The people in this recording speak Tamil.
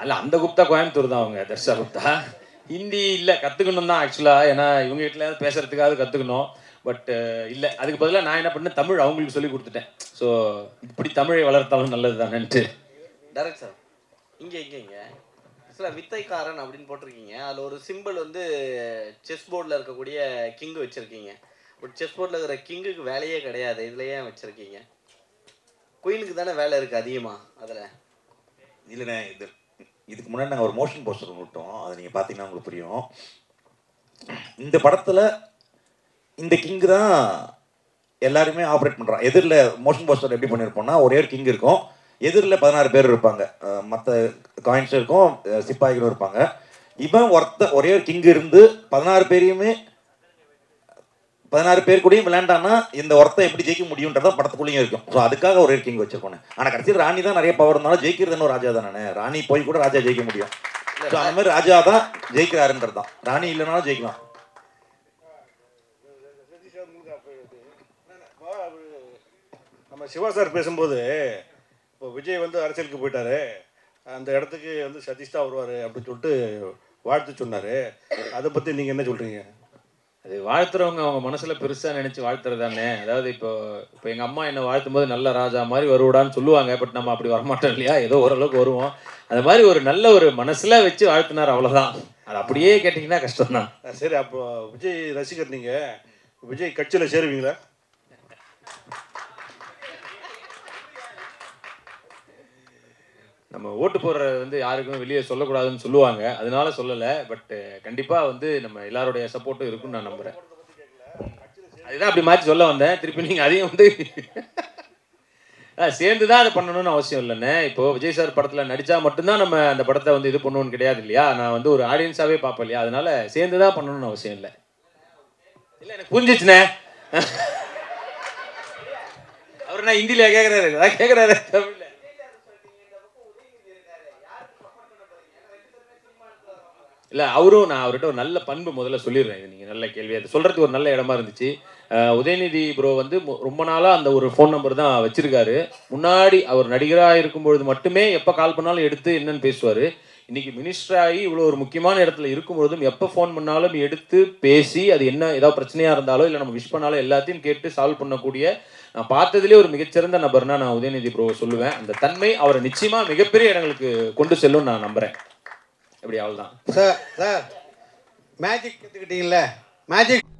அல்ல அந்த குப்தா கோயம்புத்தூர் தான் அவங்க தர்ஷா குப்தா ஹிந்தி இல்லை கற்றுக்கணும் தான் ஆக்சுவலாக ஏன்னா இவங்க வீட்டில் பேசுகிறதுக்காவது கற்றுக்கணும் பட் இல்லை அதுக்கு பதிலாக நான் என்ன பண்ணேன் தமிழ் அவங்களுக்கு சொல்லி கொடுத்துட்டேன் ஸோ இப்படி தமிழை வளர்த்தாலும் நல்லது தானேன்ட்டு டேரக்ட் சார் இங்கே இங்கே இங்கே சில வித்தைக்காரன் அப்படின்னு போட்டிருக்கீங்க அதில் ஒரு சிம்பிள் வந்து செஸ் போர்டில் இருக்கக்கூடிய கிங் வச்சுருக்கீங்க பட் செஸ் போர்டில் இருக்கிற கிங்குக்கு வேலையே கிடையாது இதில் ஏன் வச்சுருக்கீங்க குயினுக்கு தானே வேலை இருக்குது அதிகமாக அதில் இல்லைண்ணே இது இதுக்கு முன்னாடி நாங்கள் ஒரு மோஷன் போஸ்டர் விட்டோம் அதை நீங்கள் பார்த்தீங்கன்னா உங்களுக்கு புரியும் இந்த படத்தில் இந்த கிங் தான் எல்லாருமே ஆப்ரேட் பண்ணுறான் எதிரில் மோஷன் போஸ்டர் எப்படி பண்ணியிருப்போம்னா ஒரே ஒரு கிங் இருக்கும் எதிரில் பதினாறு பேர் இருப்பாங்க மற்ற காயின்ஸ் இருக்கும் அஹ் சிப்பாய்களும் இருப்பாங்க இவன் ஒருத்த ஒரே ஒரு கிங் இருந்து பதினாறு பேரையுமே பதினாறு பேர் கூடயும் விளையாண்டானா இந்த ஒருத்தன் எப்படி ஜெயிக்க முடியுன்றதா படத்துக்குள்ளேயும் இருக்கும் ஸோ அதுக்காக ஒரு கிங் வச்சிருக்கோம் ஆனால் கடைசியில் ராணி தான் நிறைய பவர் இருந்தாலும் ஜெயிக்கிறதுன்னு ஒரு ராஜா தானே ராணி போய் கூட ராஜா ஜெயிக்க முடியும் ஸோ அந்த மாதிரி ராஜா தான் ஜெயிக்கிறாருன்றது தான் ராணி இல்லைனாலும் ஜெயிக்கலாம் நம்ம சிவா சார் பேசும்போது இப்போ விஜய் வந்து அரசியலுக்கு போயிட்டாரு அந்த இடத்துக்கு வந்து சதீஷ் தான் வருவார் அப்படின்னு சொல்லிட்டு வாழ்த்து சொன்னார் அதை பற்றி நீங்கள் என்ன சொல்கிறீங்க அது வாழ்த்துறவங்க அவங்க மனசுல பெருசா நினைச்சு வாழ்த்துறது தானே அதாவது இப்போ இப்போ எங்க அம்மா என்ன வாழ்த்தும் போது நல்ல ராஜா மாதிரி வருவடான்னு சொல்லுவாங்க பட் நம்ம அப்படி வரமாட்டோம் இல்லையா ஏதோ ஓரளவுக்கு வருவோம் அது மாதிரி ஒரு நல்ல ஒரு மனசுல வச்சு வாழ்த்துனார் அவ்வளவுதான் அது அப்படியே கேட்டிங்கன்னா கஷ்டம் தான் அஹ் சரி அப்போ விஜய் ரசிகர் நீங்கள் விஜய் கட்சியில் சேருவீங்களா நம்ம ஓட்டு போடுறது வந்து யாருக்கும் வெளியே சொல்லக்கூடாதுன்னு சொல்லுவாங்க அதனால சொல்லலை பட் கண்டிப்பாக வந்து நம்ம எல்லாருடைய சப்போர்ட்டும் இருக்குன்னு நான் நம்புகிறேன் அதுதான் அப்படி மாற்றி சொல்ல வந்தேன் திருப்பி நீங்கள் அதையும் வந்து ஆ, சேர்ந்து தான் அதை பண்ணணும்னு அவசியம் இல்லைண்ணே இப்போ விஜய் சார் படத்தில் நடித்தா மட்டும்தான் நம்ம அந்த படத்தை வந்து இது பண்ணணும்னு கிடையாது இல்லையா நான் வந்து ஒரு ஆடியன்ஸாகவே பார்ப்பேன் இல்லையா அதனால சேர்ந்து தான் பண்ணணும்னு அவசியம் இல்லை இல்லை எனக்கு புரிஞ்சிச்சுண்ணே அவர் நான் ஹிந்தியில் கேட்குறாரு அதான் கேட்குறாரு தமிழில் இல்லை அவரும் நான் அவர்கிட்ட ஒரு நல்ல பண்பு முதல்ல சொல்லிடுறேன் இது நீங்கள் நல்ல கேள்வி அது சொல்கிறதுக்கு ஒரு நல்ல இடமா இருந்துச்சு அஹ் உதயநிதி ப்ரோ வந்து மு- ரொம்ப நாளாக அந்த ஒரு ஃபோன் நம்பர் தான் வச்சிருக்காரு முன்னாடி அவர் நடிகராக இருக்கும்பொழுது மட்டுமே எப்போ கால் பண்ணாலும் எடுத்து என்னன்னு பேசுவார் இன்னைக்கு மினிஸ்டர் ஆகி இவ்வளோ ஒரு முக்கியமான இடத்துல இருக்கும்பொழுதும் எப்போ ஃபோன் பண்ணாலும் எடுத்து பேசி அது என்ன ஏதாவது பிரச்சனையாக இருந்தாலோ இல்லை நம்ம விஷ் பண்ணாலும் எல்லாத்தையும் கேட்டு சால்வ் பண்ணக்கூடிய நான் பார்த்ததுலேயே ஒரு மிகச்சிறந்த நபர்னா நான் உதயநிதி ப்ரோ சொல்லுவேன் அந்த தன்மை அவரை நிச்சயமாக மிகப்பெரிய இடங்களுக்கு கொண்டு செல்லும் நான் நம்புகிறேன் எப்படி அவள் தான் சார் சார் மேஜிக் கற்றுக்கிட்டீங்களே மேஜிக்